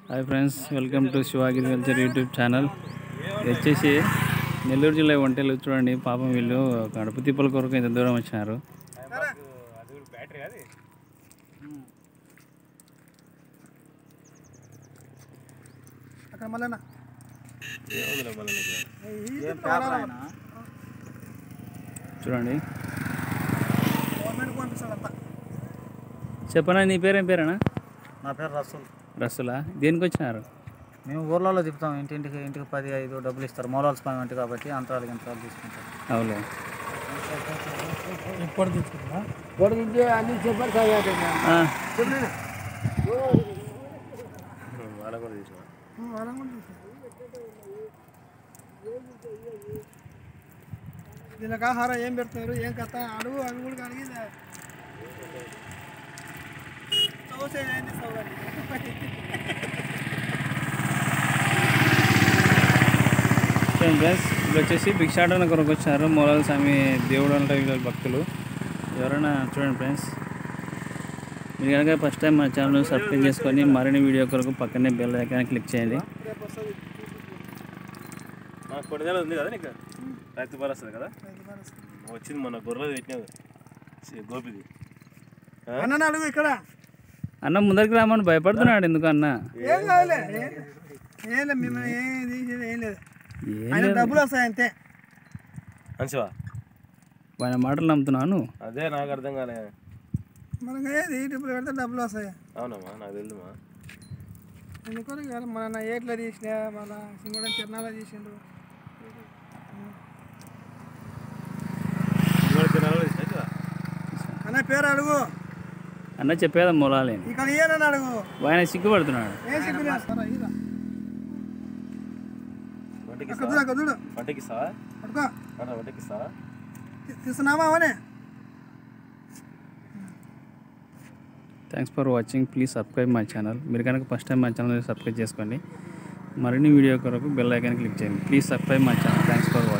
Hi friends welcome to Shiva agriculture YouTube channel ఇది వచ్చేసి నెల్లూరు జిల్లా ఒంటెలు చూడండి పాపం వీళ్ళు కడుపు తిప్పల కొరకు ఇంత దూరం వచ్చినారు అక్కడ మళ్ళీ చూడండి గవర్నమెంట్ పంపిస్తాడు అంతా చెప్పనా నీ పేరేం పేరేనా నా పేరు రసూల్ రస్సులా దేనికి వచ్చినారు మేము ఊర్లలో తిప్పుతాం ఇంటింటికి ఇంటికి పది ఐదు డబ్బులు ఇస్తారు మూలాల స్వామి వంటి కాబట్టి అంతరాలు గింతరాలు తీసుకుంటాం అవులే ఎప్పుడు తీసుకుంటా ఆ, దీనికి ఆహారం ఏం పెడతారు ఏం కథ అడుగు అవి కూడా కలిగి చౌసే ఏం తీస్తావు కానీ. చూడండి ఫ్రెండ్స్ ఇప్పుడు వచ్చేసి భిక్షాటన కొరకు వచ్చారు మూలాల స్వామి దేవుడు అంటే వీళ్ళ భక్తులు ఎవరైనా చూడండి ఫ్రెండ్స్ మీరు కనుక ఫస్ట్ టైం మన ఛానల్ సబ్స్క్రైబ్ చేసుకొని మరిన్ని వీడియో కొరకు పక్కనే బెల్ ఐకాన్ క్లిక్ చేయండి రేపు వస్తుంది నాకు కొన్ని నెలలు ఉంది కదా నీకు రైతు భరోసా కదా రైతు భరోసా. వచ్చింది మన గొర్రెలు పెట్టినావు సి- గోపిది అన్నని అడుగు ఇక్కడ అన్న ముందరికి రామని భయపడుతున్నాడు ఎందుకు అన్న ఏం కాదులే ఏం- ఏం లేదు మిమ్మల్ని ఏం తీసేది ఏం లేదు ఏం ఆయన లేదు. డబ్బులు వస్తాయి అంతే మంచివా ఆయన మాటలు నమ్ముతున్నాను అదే నాకు అర్థం కాలే మనకి ఏది డబ్బులు పెడితే డబ్బులు వస్తాయి అవునమ్మా నాకు తెలుదుమా ఎందుకని కాదు మన ఏట్లా తీసినా మన సింగడం తిరణాల తీసిండు ఇవాళ తినాలో ఇష్టం కదా అన్న పేరు అడుగు అన్న చెప్పేదా మూలాలి ఇక్కడ ఈయనని అడుగు ఆయన సిగ్గుపడుతున్నాడు ఏం సిగ్గులే సరే ఈరా. వంటకి అక్కడ చూడు అక్కడ చూడు వంటకి ఇస్తావా అడుగు అన్న వంటకి ఇస్తావా తీస్తున్నావా అవనే thanks for watching please subscribe my channel మీరు కనుక ఫస్ట్ టైం మా ఛానల్ సబ్స్క్రైబ్ చేసుకోండి మరిన్ని వీడియో కొరకు బెల్ ఐకాన్ క్లిక్ చేయండి please subscribe my channel thanks for